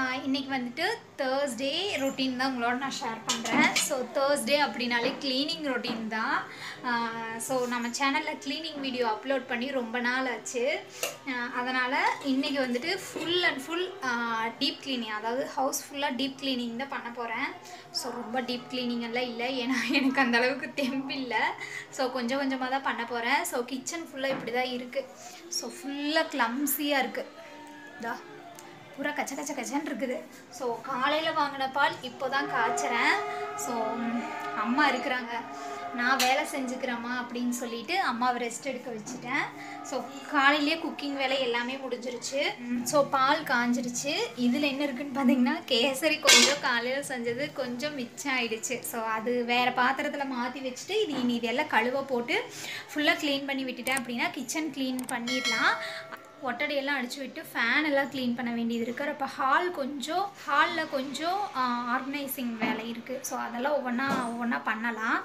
இன்றைக்கி வந்துட்டு Thursday routine தான் உங்களோட நான் ஷேர் பண்ணுறேன் ஸோ தேர்ஸ்டே அப்படின்னாலே க்ளீனிங் ரொட்டீன் தான் ஸோ நம்ம சேனலில் க்ளீனிங் வீடியோ அப்லோட் பண்ணி ரொம்ப நாள் ஆச்சு அதனால் இன்றைக்கி வந்துட்டு full and full deep cleaning அதாவது ஹவுஸ் ஃபுல்லாக டீப் க்ளீனிங் தான் பண்ண போகிறேன் ஸோ ரொம்ப டீப் க்ளீனிங் எல்லாம் இல்லை ஏன்னா எனக்கு அந்த அளவுக்கு தெம்பு இல்லை ஸோ கொஞ்சம் கொஞ்சமாக தான் பண்ண போகிறேன் ஸோ கிச்சன் ஃபுல்லாக இப்படி தான் இருக்குது ஸோ ஃபுல்லாக க்ளம்ஸியாக இருக்குது இதா பூரா கச்ச கச்ச கச்சன்னு இருக்குது ஸோ காலையில் வாங்கின பால் இப்போ தான் காய்ச்சறேன் ஸோ அம்மா இருக்கிறாங்க நான் வேலை செஞ்சுக்கிறேம்மா அப்படின்னு சொல்லிட்டு அம்மாவை ரெஸ்ட் எடுக்க வச்சுட்டேன் ஸோ காலையிலேயே குக்கிங் வேலை எல்லாமே முடிஞ்சிருச்சு ஸோ பால் காஞ்சிருச்சு இதில் என்ன இருக்குன்னு பார்த்தீங்கன்னா கேசரி கொஞ்சம் காலையில் செஞ்சது கொஞ்சம் மிச்சம் ஆயிடுச்சு ஸோ அது வேறு பாத்திரத்தில் மாற்றி வச்சுட்டு இது இனி இதெல்லாம் கழுவ போட்டு ஃபுல்லாக க்ளீன் பண்ணி விட்டுட்டேன் அப்படின்னா கிச்சன் க்ளீன் பண்ணிடலாம் ஒட்டடையெல்லாம் அடிச்சு விட்டு ஃபேன் எல்லாம் க்ளீன் பண்ண வேண்டியது இருக்குது அப்போ ஹால் கொஞ்சம் ஹாலில் கொஞ்சம் ஆர்கனைசிங் வேலை இருக்குது ஸோ அதெல்லாம் ஒவ்வொன்றா ஒவ்வொன்றா பண்ணலாம்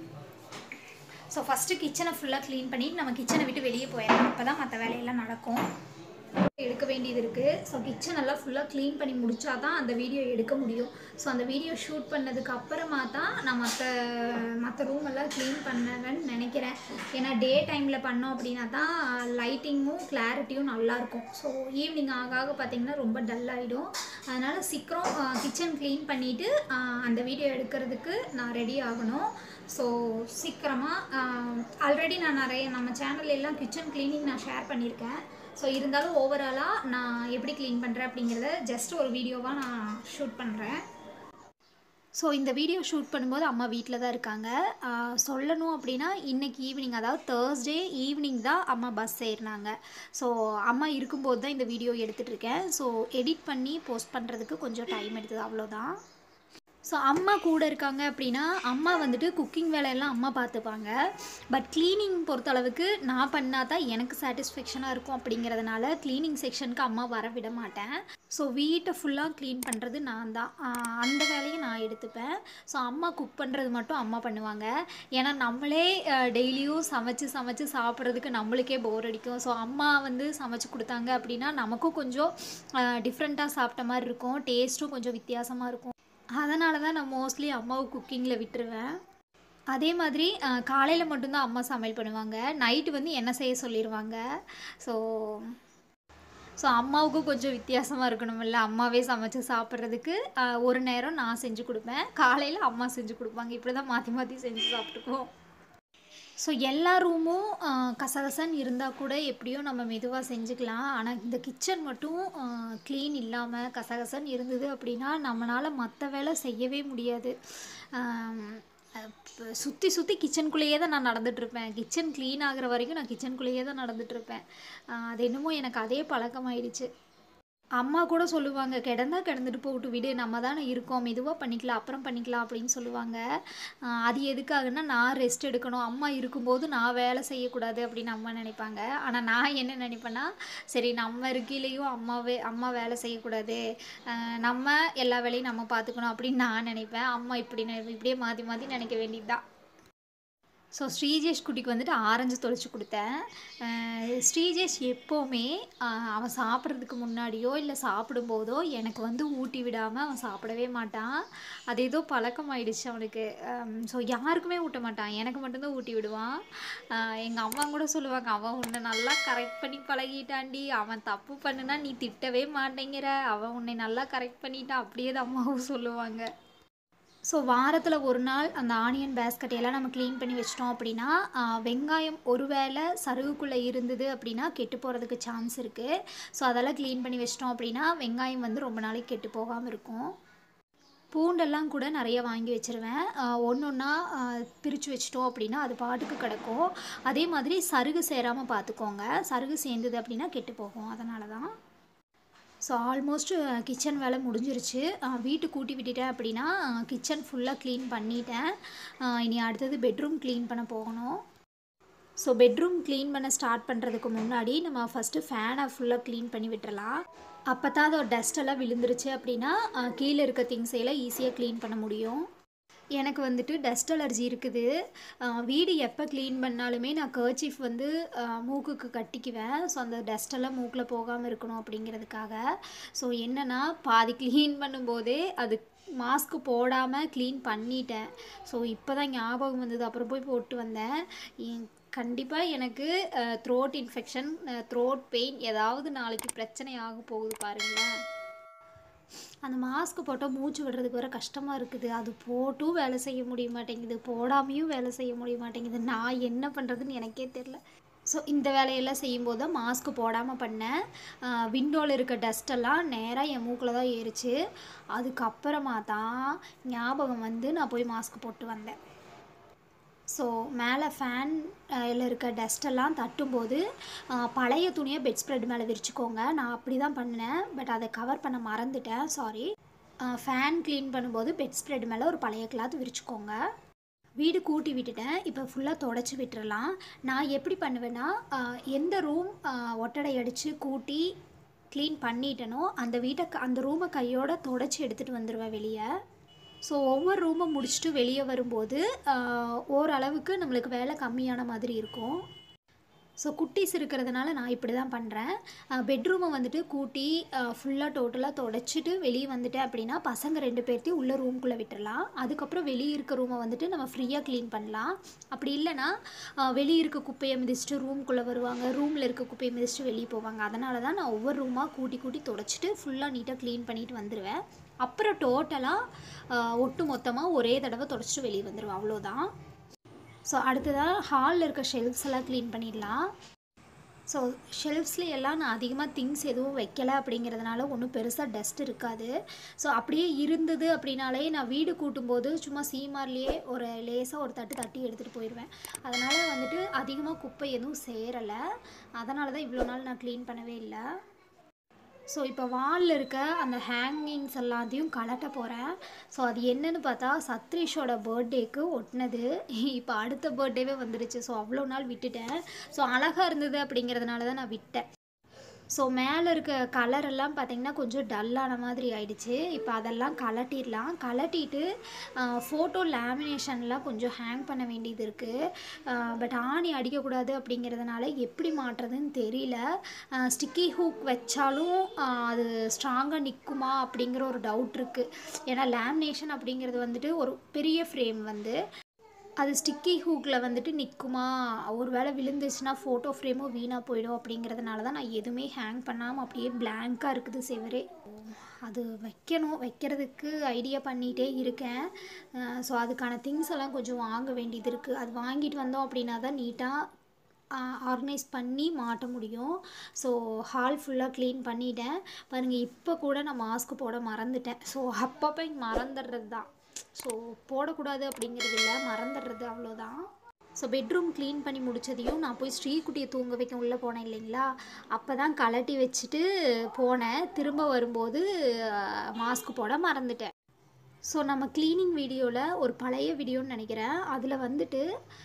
ஸோ ஃபஸ்ட்டு கிச்சனை ஃபுல்லாக க்ளீன் பண்ணிட்டு நம்ம கிச்சனை விட்டு வெளியே போயிடலாம் அப்போ தான் மற்ற வேலையெல்லாம் நடக்கும் எடுக்க வேண்டியது இருக்குது ஸோ கிச்சன் எல்லாம் ஃபுல்லாக க்ளீன் பண்ணி முடிச்சா தான் அந்த வீடியோ எடுக்க முடியும் ஸோ அந்த வீடியோ ஷூட் பண்ணதுக்கு அப்புறமா தான் நான் மற்ற மற்ற ரூம் எல்லாம் க்ளீன் பண்ணுவேன்னு நினைக்கிறேன் ஏன்னா டே டைமில் பண்ணோம் அப்படின்னா தான் லைட்டிங்கும் கிளாரிட்டியும் நல்லாயிருக்கும் ஸோ ஈவினிங் ஆக ஆக பார்த்திங்கன்னா ரொம்ப டல் ஆகிடும் அதனால் சீக்கிரம் கிச்சன் க்ளீன் பண்ணிவிட்டு அந்த வீடியோ எடுக்கிறதுக்கு நான் ரெடி ஆகணும் ஸோ சீக்கிரமாக ஆல்ரெடி நான் நிறைய நம்ம சேனல்ல எல்லாம் கிச்சன் க்ளீனிங் நான் ஷேர் பண்ணியிருக்கேன் ஸோ இருந்தாலும் ஓவராலாக நான் எப்படி க்ளீன் பண்ணுறேன் அப்படிங்கிறத ஜஸ்ட் ஒரு வீடியோவாக நான் ஷூட் பண்ணுறேன் ஸோ இந்த வீடியோ ஷூட் பண்ணும்போது அம்மா வீட்டில் தான் இருக்காங்க சொல்லணும் அப்படின்னா இன்றைக்கி ஈவினிங் அதாவது தேர்ஸ்டே ஈவினிங் தான் அம்மா பஸ் ஏறினாங்க ஸோ அம்மா இருக்கும்போது தான் இந்த வீடியோ எடுத்துகிட்ருக்கேன் ஸோ எடிட் பண்ணி போஸ்ட் பண்ணுறதுக்கு கொஞ்சம் டைம் எடுத்தது அவ்வளோதான் ஸோ அம்மா கூட இருக்காங்க அப்படின்னா அம்மா வந்துட்டு குக்கிங் வேலையெல்லாம் அம்மா பார்த்துப்பாங்க பட் க்ளீனிங் பொறுத்தளவுக்கு நான் பண்ணால் தான் எனக்கு சாட்டிஸ்ஃபேக்ஷனாக இருக்கும் அப்படிங்கிறதுனால க்ளீனிங் செக்ஷனுக்கு அம்மா வர விட மாட்டேன் ஸோ வீட்டை ஃபுல்லாக க்ளீன் பண்ணுறது நான் தான் அந்த வேலையை நான் எடுத்துப்பேன் ஸோ அம்மா குக் பண்ணுறது மட்டும் அம்மா பண்ணுவாங்க ஏன்னா நம்மளே டெய்லியும் சமைச்சு சமைச்சு சாப்பிட்றதுக்கு நம்மளுக்கே போர் அடிக்கும் ஸோ அம்மா வந்து சமைச்சு கொடுத்தாங்க அப்படின்னா நமக்கும் கொஞ்சம் டிஃப்ரெண்ட்டாக சாப்பிட்ட மாதிரி இருக்கும் டேஸ்ட்டும் கொஞ்சம் வித்தியாசமாக இருக்கும் அதனால தான் நான் மோஸ்ட்லி அம்மாவை குக்கிங்கில் விட்டுருவேன் அதே மாதிரி காலையில் மட்டும்தான் அம்மா சமையல் பண்ணுவாங்க நைட்டு வந்து என்ன செய்ய சொல்லிடுவாங்க ஸோ ஸோ அம்மாவுக்கும் கொஞ்சம் வித்தியாசமாக இருக்கணும்ல அம்மாவே சமைச்சு சாப்பிட்றதுக்கு ஒரு நேரம் நான் செஞ்சு கொடுப்பேன் காலையில் அம்மா செஞ்சு கொடுப்பாங்க இப்படி தான் மாற்றி மாற்றி செஞ்சு சாப்பிட்டுக்குவோம் ஸோ எல்லா ரூமும் கசகசன்னு இருந்தால் கூட எப்படியோ நம்ம மெதுவாக செஞ்சுக்கலாம் ஆனால் இந்த கிச்சன் மட்டும் க்ளீன் இல்லாமல் கசகசன்னு இருந்தது அப்படின்னா நம்மளால் மற்ற வேலை செய்யவே முடியாது சுற்றி சுற்றி கிச்சனுக்குள்ளேயே தான் நான் நடந்துகிட்ருப்பேன் கிச்சன் க்ளீன் ஆகிற வரைக்கும் நான் கிச்சனுக்குள்ளேயே தான் நடந்துகிட்ருப்பேன் அது என்னமோ எனக்கு அதே பழக்கமாயிடுச்சு அம்மா கூட சொல்லுவாங்க கிடந்தா கிடந்துட்டு போட்டு விடு நம்ம தானே இருக்கோம் மெதுவாக பண்ணிக்கலாம் அப்புறம் பண்ணிக்கலாம் அப்படின்னு சொல்லுவாங்க அது எதுக்காகன்னா நான் ரெஸ்ட் எடுக்கணும் அம்மா இருக்கும்போது நான் வேலை செய்யக்கூடாது அப்படின்னு அம்மா நினைப்பாங்க ஆனால் நான் என்ன நினைப்பேன்னா சரி நம்ம இருக்கையிலையும் அம்மாவே அம்மா வேலை செய்யக்கூடாது நம்ம எல்லா வேலையும் நம்ம பார்த்துக்கணும் அப்படின்னு நான் நினைப்பேன் அம்மா இப்படி இப்படியே மாற்றி மாற்றி நினைக்க வேண்டியது தான் ஸோ ஸ்ரீஜேஷ் குட்டிக்கு வந்துட்டு ஆரஞ்சு தொளிச்சு கொடுத்தேன் ஸ்ரீஜேஷ் எப்போவுமே அவன் சாப்பிட்றதுக்கு முன்னாடியோ இல்லை சாப்பிடும்போதோ எனக்கு வந்து ஊட்டி விடாமல் அவன் சாப்பிடவே மாட்டான் அது ஏதோ பழக்கமாயிடுச்சு அவனுக்கு ஸோ யாருக்குமே ஊட்ட மாட்டான் எனக்கு மட்டும்தான் ஊட்டி விடுவான் எங்கள் அம்மா கூட சொல்லுவாங்க அவன் உன்னை நல்லா கரெக்ட் பண்ணி பழகிட்டாண்டி அவன் தப்பு பண்ணுனா நீ திட்டவே மாட்டேங்கிற அவன் உன்னை நல்லா கரெக்ட் பண்ணிட்டான் அப்படியே தான் அம்மாவும் சொல்லுவாங்க ஸோ வாரத்தில் ஒரு நாள் அந்த ஆனியன் பேஸ்கட்டையெல்லாம் நம்ம க்ளீன் பண்ணி வச்சிட்டோம் அப்படின்னா வெங்காயம் ஒரு வேளை சருகுக்குள்ளே இருந்தது அப்படின்னா கெட்டு போகிறதுக்கு சான்ஸ் இருக்குது ஸோ அதெல்லாம் க்ளீன் பண்ணி வச்சிட்டோம் அப்படின்னா வெங்காயம் வந்து ரொம்ப நாளைக்கு கெட்டு போகாமல் இருக்கும் பூண்டெல்லாம் கூட நிறைய வாங்கி வச்சுருவேன் ஒன்று ஒன்றா பிரித்து வச்சிட்டோம் அப்படின்னா அது பாட்டுக்கு கிடக்கும் அதே மாதிரி சருகு சேராமல் பார்த்துக்கோங்க சருகு சேர்ந்தது அப்படின்னா கெட்டு போகும் அதனால தான் ஸோ ஆல்மோஸ்ட் கிச்சன் வேலை முடிஞ்சிருச்சு வீட்டு கூட்டி விட்டுட்டேன் அப்படின்னா கிச்சன் ஃபுல்லாக க்ளீன் பண்ணிட்டேன் இனி அடுத்தது பெட்ரூம் க்ளீன் பண்ண போகணும் ஸோ பெட்ரூம் க்ளீன் பண்ண ஸ்டார்ட் பண்ணுறதுக்கு முன்னாடி நம்ம ஃபஸ்ட்டு ஃபேனை ஃபுல்லாக க்ளீன் பண்ணி விட்டுறலாம் அப்போ தான் அதோட டஸ்ட் எல்லாம் விழுந்துருச்சு அப்படின்னா கீழே இருக்க திங்ஸ் எல்லாம் ஈஸியாக க்ளீன் பண்ண முடியும் எனக்கு வந்துட்டு டஸ்ட் அலர்ஜி இருக்குது ஆஹ் வீடு எப்போ க்ளீன் பண்ணாலுமே நான் கர்ச்சீஃப் வந்து ஆஹ் மூக்குக்கு கட்டிக்குவேன் ஸோ அந்த டஸ்ட்டெல்லாம் மூக்கில் போகாமல் இருக்கணும் அப்படிங்கிறதுக்காக ஸோ என்னென்னா பாதி க்ளீன் பண்ணும்போதே அது மாஸ்க் போடாமல் க்ளீன் பண்ணிட்டேன் ஸோ இப்போ தான் ஞாபகம் வந்தது அப்புறம் போய் போட்டு வந்தேன் கண்டிப்பாக எனக்கு த்ரோட் இன்ஃபெக்ஷன் த்ரோட் பெயின் ஏதாவது நாளைக்கு பிரச்சனை ஆக போகுது பாருங்களேன் அந்த மாஸ்க் போட்டால் மூச்சு விடுறதுக்கு வேற கஷ்டமாக இருக்குது அது போட்டும் வேலை செய்ய முடிய மாட்டேங்குது போடாமையும் வேலை செய்ய முடிய மாட்டேங்குது நான் என்ன பண்ணுறதுன்னு எனக்கே தெரில ஸோ இந்த வேலையெல்லாம் செய்யும்போது தான் மாஸ்க் போடாமல் பண்ணேன் விண்டோவில் இருக்க டஸ்ட்டெல்லாம் நேராக என் மூக்கில் தான் ஏறிச்சு அதுக்கப்புறமா தான் ஞாபகம் வந்து நான் போய் மாஸ்க் போட்டு வந்தேன் ஸோ மேலே ஃபேன் இதில் இருக்க டஸ்ட்டெல்லாம் தட்டும்போது அஹ், பழைய துணியை பெட் ஸ்ப்ரெட் மேலே விரிச்சுக்கோங்க நான் அப்படி தான் பண்ணேன் பட் அதை கவர் பண்ண மறந்துட்டேன் சாரி ஃபேன் க்ளீன் பண்ணும்போது பெட் ஸ்ப்ரெட் மேலே ஒரு பழைய கிளாத் விரிச்சுக்கோங்க வீடு கூட்டி விட்டுட்டேன் இப்போ ஃபுல்லாக தொடச்சி விட்டுறலாம் நான் எப்படி பண்ணுவேன்னா அஹ், எந்த ரூம் ஒட்டடை அடித்து கூட்டி க்ளீன் பண்ணிட்டேனோ அந்த வீட்டை க- அந்த ரூமை கையோட தொடச்சி எடுத்துகிட்டு வந்துடுவேன் வெளியே ஸோ ஒவ்வொரு ரூமை முடிச்சுட்டு வெளியே வரும்போது ஆஹ், ஓரளவுக்கு நம்மளுக்கு வேலை கம்மியான மாதிரி இருக்கும் ஸோ குட்டீஸ் இருக்கிறதுனால நான் இப்படி தான் பண்ணுறேன் பெட்ரூமை வந்துட்டு கூட்டி ஃபுல்லாக டோட்டலாக தொடச்சிட்டு வெளியே வந்துட்டேன் அப்படின்னா பசங்க ரெண்டு பேர்த்தையும் உள்ள ரூம்குள்ளே விட்டுறலாம் அதுக்கப்புறம் வெளியே இருக்க ரூமை வந்துட்டு நம்ம ஃப்ரீயாக க்ளீன் பண்ணலாம் அப்படி இல்லைன்னா வெளியே இருக்க குப்பையை மிதிச்சுட்டு ரூம்குள்ளே வருவாங்க ரூமில் இருக்க குப்பையை மிதிச்சுட்டு வெளியே போவாங்க அதனால தான் நான் ஒவ்வொரு ரூமாக கூட்டி கூட்டி தொடச்சிட்டு ஃபுல்லாக நீட்டாக க்ளீன் பண்ணிட்டு வந்துடுவேன் அப்புறம் டோட்டலாக ஒட்டு மொத்தமாக ஒரே தடவை தொடச்சிட்டு வெளியே வந்துடுவேன் அவ்வளோதான் ஸோ அடுத்ததாக ஹாலில் இருக்க ஷெல்ஃப்ஸ் எல்லாம் க்ளீன் பண்ணிடலாம் ஸோ ஷெல்ஃப்ஸில் எல்லாம் நான் அதிகமாக திங்ஸ் எதுவும் வைக்கலை அப்படிங்கிறதுனால ஒன்றும் பெருசாக டஸ்ட் இருக்காது ஸோ அப்படியே இருந்தது அப்படின்னாலே நான் வீடு கூட்டும்போது சும்மா சீமார்லேயே ஒரு லேசாக ஒரு தட்டு தட்டி எடுத்துகிட்டு போயிடுவேன் அதனால் வந்துட்டு அதிகமாக குப்பை எதுவும் சேரலை அதனால தான் இவ்வளோ நாள் நான் க்ளீன் பண்ணவே இல்லை ஸோ இப்போ வாலில் இருக்க அந்த ஹேங்கிங்ஸ் எல்லாத்தையும் கலட்ட போகிறேன் ஸோ அது என்னன்னு பார்த்தா சத்ரீஷோட பர்த்டேக்கு ஒட்டினது இப்போ அடுத்த பர்த்டேவே வந்துடுச்சு ஸோ அவ்வளோ நாள் விட்டுட்டேன் ஸோ அழகாக இருந்தது அப்படிங்கிறதுனால தான் நான் விட்டேன் ஸோ மேலே இருக்க கலர் எல்லாம் பார்த்தீங்கன்னா கொஞ்சம் டல்லான மாதிரி ஆயிடுச்சு இப்போ அதெல்லாம் கலட்டிடலாம் கலட்டிட்டு ஃபோட்டோ லேமினேஷன்லாம் கொஞ்சம் ஹேங் பண்ண வேண்டியது இருக்குது பட் ஆணி அடிக்கக்கூடாது அப்படிங்கிறதுனால எப்படி மாட்டுறதுன்னு தெரியல ஸ்டிக்கி ஹூக் வச்சாலும் ஆஹ், அது ஸ்ட்ராங்காக நிற்குமா அப்படிங்கிற ஒரு டவுட் இருக்குது ஏன்னா லேமினேஷன் அப்படிங்கிறது வந்துட்டு ஒரு பெரிய ஃப்ரேம் வந்து அது ஸ்டிக்கி ஹூக்கில் வந்துட்டு நிற்குமா ஒரு வேளை விழுந்துச்சுன்னா ஃபோட்டோ ஃப்ரேமும் வீணாக போயிடும் அப்படிங்கிறதுனால தான் நான் எதுவுமே ஹேங் பண்ணாமல் அப்படியே பிளாங்காக இருக்குது செவரே அது வைக்கணும் வைக்கிறதுக்கு ஐடியா பண்ணிகிட்டே இருக்கேன் ஸோ அதுக்கான திங்ஸ் எல்லாம் கொஞ்சம் வாங்க வேண்டியது இருக்குது அது வாங்கிட்டு வந்தோம் அப்படின்னா தான் நீட்டாக ஆர்கனைஸ் பண்ணி மாட்ட முடியும் ஸோ ஹால் ஃபுல்லாக க்ளீன் பண்ணிட்டேன் பாருங்கள் இப்போ கூட நான் மாஸ்க் போட மறந்துட்டேன் ஸோ அப்பப்போ மறந்துடுறது தான் ஸோ போடக்கூடாது அப்படிங்கிறது இல்லை மறந்துடுறது அவ்வளோதான் ஸோ பெட்ரூம் க்ளீன் பண்ணி முடிச்சதையும் நான் போய் ஸ்ரீகுட்டியை தூங்க வைக்க உள்ளே போனேன் இல்லைங்களா அப்போ தான் கலட்டி வச்சுட்டு போனேன் திரும்ப வரும்போது மாஸ்க் போட மறந்துட்டேன் ஸோ நம்ம க்ளீனிங் வீடியோவில் ஒரு பழைய வீடியோன்னு நினைக்கிறேன் அதில் வந்துட்டு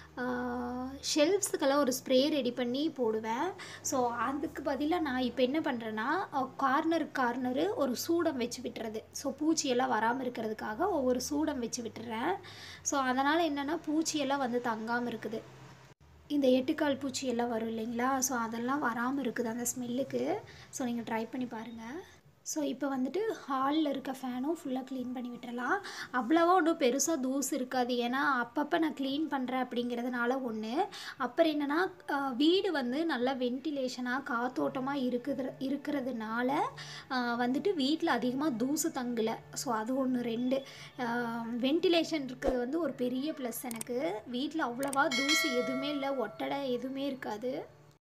ஷெல்ஃப்ஸுக்கெல்லாம் ஒரு ஸ்ப்ரே ரெடி பண்ணி போடுவேன் ஸோ அதுக்கு பதிலாக நான் இப்போ என்ன பண்ணுறேன்னா கார்னர் கார்னரு ஒரு சூடம் வச்சு விட்டுறது ஸோ பூச்சியெல்லாம் வராமல் இருக்கிறதுக்காக ஒவ்வொரு சூடம் வச்சு விட்டுறேன் ஸோ அதனால் என்னென்னா பூச்சியெல்லாம் வந்து தங்காமல் இருக்குது இந்த எட்டுக்கால் பூச்சி எல்லாம் வரும் இல்லைங்களா ஸோ அதெல்லாம் வராமல் இருக்குது அந்த ஸ்மெல்லுக்கு ஸோ நீங்கள் ட்ரை பண்ணி பாருங்கள் ஸோ இப்போ வந்துட்டு ஹாலில் இருக்க ஃபேனும் ஃபுல்லாக க்ளீன் பண்ணி விட்டுறலாம் அவ்வளோவா ஒன்றும் பெருசாக தூசு இருக்காது ஏன்னா அப்பப்போ நான் க்ளீன் பண்ணுறேன் அப்படிங்கிறதுனால ஒன்று அப்புறம் என்னென்னா வீடு வந்து நல்லா வென்டிலேஷனாக காத்தோட்டமாக இருக்குது இருக்கிறதுனால ஆஹ், வந்துட்டு வீட்டில் அதிகமாக தூசு தங்கலை ஸோ அது ஒன்று ரெண்டு வென்டிலேஷன் இருக்கிறது வந்து ஒரு பெரிய ப்ளஸ் எனக்கு வீட்டில் அவ்வளோவா தூசு எதுவுமே இல்லை ஒட்டடை எதுவுமே இருக்காது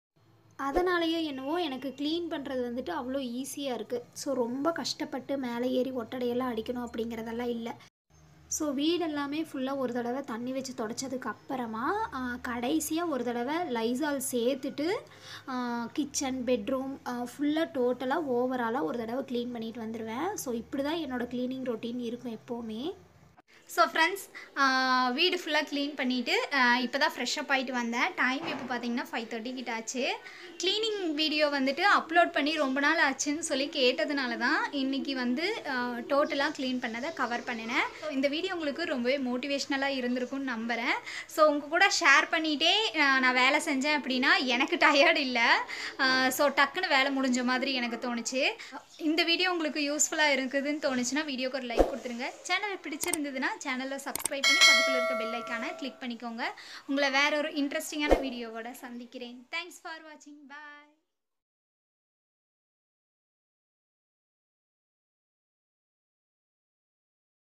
அதனாலேயோ என்னவோ எனக்கு க்ளீன் பண்ணுறது வந்துட்டு அவ்வளோ ஈஸியாக இருக்குது ஸோ ரொம்ப கஷ்டப்பட்டு மேலே ஏறி ஒட்டடையெல்லாம் அடிக்கணும் அப்படிங்கிறதெல்லாம் இல்லை ஸோ வீடெல்லாமே ஃபுல்லாக ஒரு தடவை தண்ணி வச்சு தொடச்சதுக்கு அப்புறமா கடைசியாக ஒரு தடவை லைசால் சேர்த்துட்டு கிச்சன் பெட்ரூம் ஃபுல்லாக டோட்டலாக ஓவராலாக ஒரு தடவை க்ளீன் பண்ணிட்டு வந்துடுவேன் ஸோ இப்படி தான் என்னோடய க்ளீனிங் ரொட்டீன் இருக்கும் எப்போவுமே ஸோ ஃப்ரெண்ட்ஸ் வீடு ஃபுல்லாக க்ளீன் பண்ணிவிட்டு இப்போ தான் ஃப்ரெஷ்அப் ஆகிட்டு வந்தேன் டைம் இப்போ பார்த்தீங்கன்னா ஃபைவ் தேர்ட்டி கிட்ட ஆச்சு க்ளீனிங் வீடியோ வந்துட்டு அப்லோட் பண்ணி ரொம்ப நாள் ஆச்சுன்னு சொல்லி கேட்டதுனால தான் இன்றைக்கி வந்து டோட்டலாக க்ளீன் பண்ணதை கவர் பண்ணினேன் ஸோ இந்த வீடியோ உங்களுக்கு ரொம்பவே மோட்டிவேஷ்னலாக இருந்திருக்கும்னு நம்புகிறேன் ஸோ உங்கள் கூட ஷேர் பண்ணிகிட்டே நான் வேலை செஞ்சேன் அப்படின்னா எனக்கு டயர்ட் இல்லை ஸோ டக்குன்னு வேலை முடிஞ்ச மாதிரி எனக்கு தோணுச்சு இந்த வீடியோ உங்களுக்கு யூஸ்ஃபுல்லாக இருக்குதுன்னு தோணுச்சுன்னா வீடியோக்கு ஒரு லைக் கொடுத்துருங்க சேனல் பிடிச்சிருந்ததுன்னா சேனலை சப்ஸ்கிரைப் பண்ணி பக்கத்தில் இருக்க பெல் ஐக்கானை கிளிக் பண்ணிக்கோங்க உங்களை வேற ஒரு இன்ட்ரெஸ்டிங்கான வீடியோவோட சந்திக்கிறேன் தேங்க்ஸ் ஃபார் வாட்சிங் பாய்